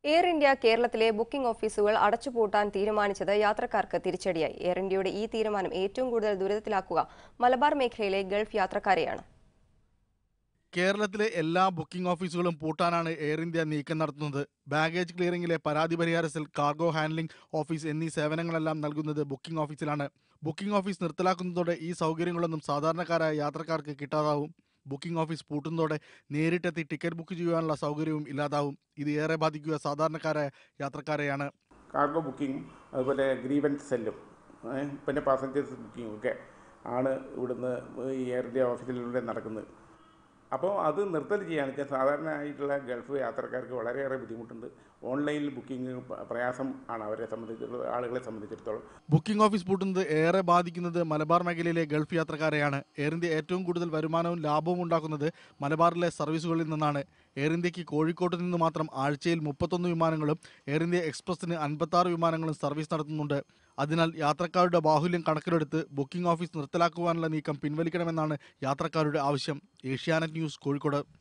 air India കേരളത്തിലെ booking ഓഫീസുകൾ അടച്ചുപൂട്ടാൻ തീരുമാനിച്ചത് യാത്രക്കാർക്ക് തിരിച്ചടിയായി എയർ ഇന്ത്യയുടെ ഈ തീരുമാനം ഏറ്റവും കൂടുതൽ ദുരിതത്തിലാക്കുക മലബാർ മേഖലയിലെ ഗൾഫ് യാത്രക്കാരെയാണ് കേരളത്തിലെ എല്ലാ ബുക്കിംഗ് ഓഫീസുകളും പൂട്ടാനാണ് എയർ ഇന്ത്യ നീക്കം നടത്തുന്നത് ബാഗേജ് ക്ലിയറിംഗിലെ പരാതി പരിഹാര സെൽ കാർഗോ ഹാൻഡ്ലിംഗ് ഓഫീസ് എന്നീ സേവനങ്ങളെല്ലാം നൽകുന്നത് ബുക്കിംഗ് ഓഫീസിലാണ് ബുക്കിംഗ് ഓഫീസ് നിർത്തലാക്കുന്നതോടെ ഈ സൗകര്യങ്ങളൊന്നും സാധാരണക്കാരായ യാത്രക്കാർക്ക് കിട്ടാതാവും ബുക്കിംഗ് ഓഫീസ് പൂട്ടുന്നതോടെ നേരിട്ടെത്തി ടിക്കറ്റ് ബുക്ക് ചെയ്യാനുള്ള സൗകര്യവും ഇല്ലാതാവും ഇത് ഏറെ ബാധിക്കുക സാധാരണക്കാരായ യാത്രക്കാരെയാണ് കാർഗോ ബുക്കിങ്ങും അതുപോലെ ഗ്രീവൻസ് സെല്ലും ഏ, പിന്നെ പാസഞ്ചേഴ്സ് ബുക്കിങ്ങും ഒക്കെ ആണ് ഇവിടുന്ന് ഈ എയർ ഇന്ത്യ ഓഫീസിലൂടെ നടക്കുന്നത് അപ്പോൾ അത് നിർത്തൽ ചെയ്യുകയാണെന്ന് വെച്ചാൽ സാധാരണ ആയിട്ടുള്ള ഗൾഫ് യാത്രക്കാർക്ക് വളരെയേറെ ബുദ്ധിമുട്ടുണ്ട് ഓൺലൈനിൽ ബുക്കിംഗ് പ- പ്രയാസം ആണ് അവരെ സംബന്ധിച്ചിടത്തോളം ആളുകളെ സംബന്ധിച്ചിടത്തോളം ബുക്കിംഗ് ഓഫീസ് പൂട്ടുന്നത് ഏറെ ബാധിക്കുന്നത് മലബാർ മേഖലയിലെ ഗൾഫ് യാത്രക്കാരെയാണ് എയർ ഇന്ത്യ ഏറ്റവും കൂടുതൽ വരുമാനവും ലാഭവും ഉണ്ടാക്കുന്നത് മലബാറിലെ സർവീസുകളിൽ നിന്നാണ് എയർ ഇന്ത്യക്ക് കോഴിക്കോട്ട് നിന്ന് മാത്രം ആഴ്ചയിൽ മുപ്പത്തൊന്ന് വിമാനങ്ങളും എയർ ഇന്ത്യ എക്സ്പ്രസിന് അൻപത്താറ് വിമാനങ്ങളും സർവീസ് നടത്തുന്നുണ്ട് അതിനാൽ യാത്രക്കാരുടെ ബാഹുല്യം കണക്കിലെടുത്ത് ബുക്കിംഗ് ഓഫീസ് നിർത്തലാക്കുവാനുള്ള നീക്കം പിൻവലിക്കണമെന്നാണ് യാത്രക്കാരുടെ ആവശ്യം ഏഷ്യാനെറ്റ് ന്യൂസ് കോഴിക്കോട്